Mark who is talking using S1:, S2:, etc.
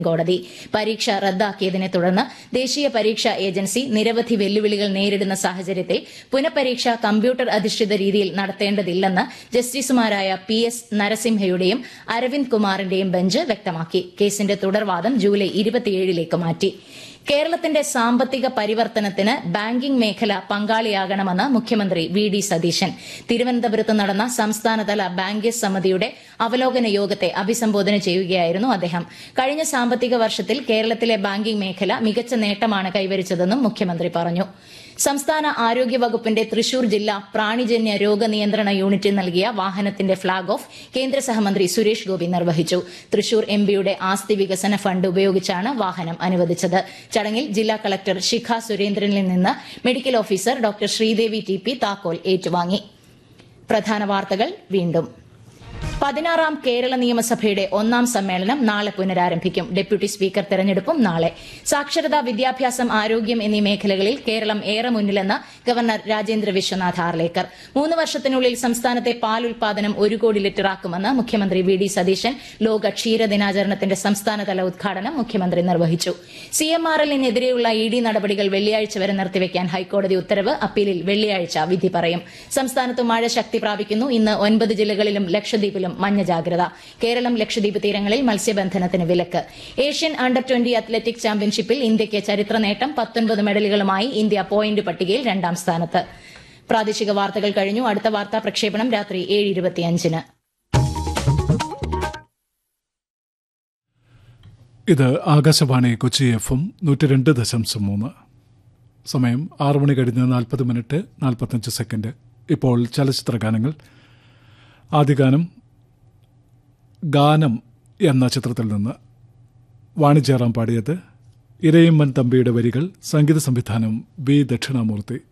S1: കോടതി പരീക്ഷ റദ്ദാക്കിയതിനെ തുടർന്ന് ദേശീയ പരീക്ഷാ ഏജൻസി നിരവധി വെല്ലുവിളികൾ നേരിടുന്ന സാഹചര്യത്തിൽ പുനഃപരീക്ഷ കമ്പ്യൂട്ടർ അധിഷ്ഠിത രീതിയിൽ നടത്തേണ്ടതില്ലെന്ന് ജസ്റ്റിസുമാരായ പി എസ് നരസിംഹയുടെയും അരവിന്ദ് കുമാറിന്റെയും ബെഞ്ച് വ്യക്തമാക്കി കേസിന്റെ തുടർവാദം ജൂലൈ ഇരുപത്തിയേഴിലേക്ക് മാറ്റി കേരളത്തിന്റെ സാമ്പത്തിക പരിവർത്തനത്തിന് ബാങ്കിംഗ് മേഖല പങ്കാളിയാകണമെന്ന് മുഖ്യമന്ത്രി വി ഡി സതീശൻ തിരുവനന്തപുരത്ത് നടന്ന സംസ്ഥാനതല ബാങ്കേഴ്സ് സമിതിയുടെ അവലോകന യോഗത്തെ അഭിസംബോധന ചെയ്യുകയായിരുന്നു അദ്ദേഹം കഴിഞ്ഞ സാമ്പത്തിക വർഷത്തിൽ കേരളത്തിലെ ബാങ്കിംഗ് മേഖല മികച്ച നേട്ടമാണ് കൈവരിച്ചതെന്നും മുഖ്യമന്ത്രി പറഞ്ഞു സംസ്ഥാന ആരോഗ്യ വകുപ്പിന്റെ തൃശൂർ ജില്ലാ പ്രാണിജന്യ രോഗനിയന്ത്രണ യൂണിറ്റിൽ നൽകിയ വാഹനത്തിന്റെ ഫ്ളാഗ് ഓഫ് കേന്ദ്ര സഹമന്ത്രി സുരേഷ് ഗോപി നിർവഹിച്ചു തൃശൂർ എംപിയുടെ ആസ്തി വികസന ഫണ്ട് ഉപയോഗിച്ചാണ് വാഹനം അനുവദിച്ചത് ചടങ്ങിൽ ജില്ലാ കളക്ടർ ശിഖ സുരേന്ദ്രനിൽ നിന്ന് medical officer doctor Sreedevi T P താക്കോൽ ഏറ്റുവാങ്ങി പ്രധാന വാർത്തകൾ വീണ്ടും പതിനാറാം കേരള നിയമസഭയുടെ ഒന്നാം സമ്മേളനം നാളെ പുനരാരംഭിക്കും ഡെപ്യൂട്ടി സ്പീക്കർ തെരഞ്ഞെടുപ്പും നാളെ സാക്ഷരത വിദ്യാഭ്യാസം ആരോഗ്യം എന്നീ മേഖലകളിൽ കേരളം ഏറെ മുന്നിലെന്ന് ഗവർണർ രാജേന്ദ്ര വിശ്വനാഥ് ആർലേക്കർ മൂന്ന് വർഷത്തിനുള്ളിൽ സംസ്ഥാനത്തെ പാൽ ഉൽപാദനം ഒരു കോടി ലിറ്ററാക്കുമെന്ന് മുഖ്യമന്ത്രി വി ഡി സതീശൻ ലോക ക്ഷീര ദിനാചരണത്തിന്റെ സംസ്ഥാനതല ഉദ്ഘാടനം മുഖ്യമന്ത്രി നിർവഹിച്ചു സി എം ആർ എല്ലിനെതിരെയുള്ള ഇ ഡി നടപടികൾ വെള്ളിയാഴ്ച വരെ നിർത്തിവെക്കാൻ ഹൈക്കോടതി ഉത്തരവ് അപ്പീലിൽ വെള്ളിയാഴ്ച വിധി പറയും സംസ്ഥാനത്ത് മഴ ശക്തി പ്രാപിക്കുന്നു ഇന്ന് ഒൻപത് ജില്ലകളിലും ലക്ഷദ്വീപിലും മഞ്ഞ ജാഗ്രത കേരളം ലക്ഷദ്വീപ് തീരങ്ങളിൽ മത്സ്യബന്ധനത്തിന് വിലക്ക് ഏഷ്യൻ അണ്ടർ ട്വന്റി അത്ലറ്റിക് ചാമ്പ്യൻഷിപ്പിൽ ഇന്ത്യയ്ക്ക് ചരിത്ര നേട്ടം പത്തൊൻപത് മെഡലുകളുമായി ഇന്ത്യ പോയിന്റ് പട്ടികയിൽ രണ്ടാം സ്ഥാനത്ത് പ്രാദേശിക വാർത്തകൾ കഴിഞ്ഞു അടുത്ത വാർത്താ പ്രക്ഷേപണം രാത്രി ഏഴ് ഇരുപത്തിയഞ്ചിന്
S2: ഇത് ആകാശവാണി കൊച്ചി എഫ് എം നൂറ്റി രണ്ട് ദശാംശം മൂന്ന് സമയം ആറ് മണി കഴിഞ്ഞ് നാൽപ്പത് മിനിറ്റ് നാൽപ്പത്തഞ്ച് സെക്കൻഡ് ഇപ്പോൾ ചലച്ചിത്ര ഗാനങ്ങൾ ആദ്യ ഗാനം ഗാനം എന്ന ചിത്രത്തിൽ നിന്ന് വാണിജ്യറാം പാടിയത് ഇരയമ്മൻ തമ്പിയുടെ വരികൾ സംഗീത സംവിധാനം ബി ദക്ഷിണാമൂർത്തി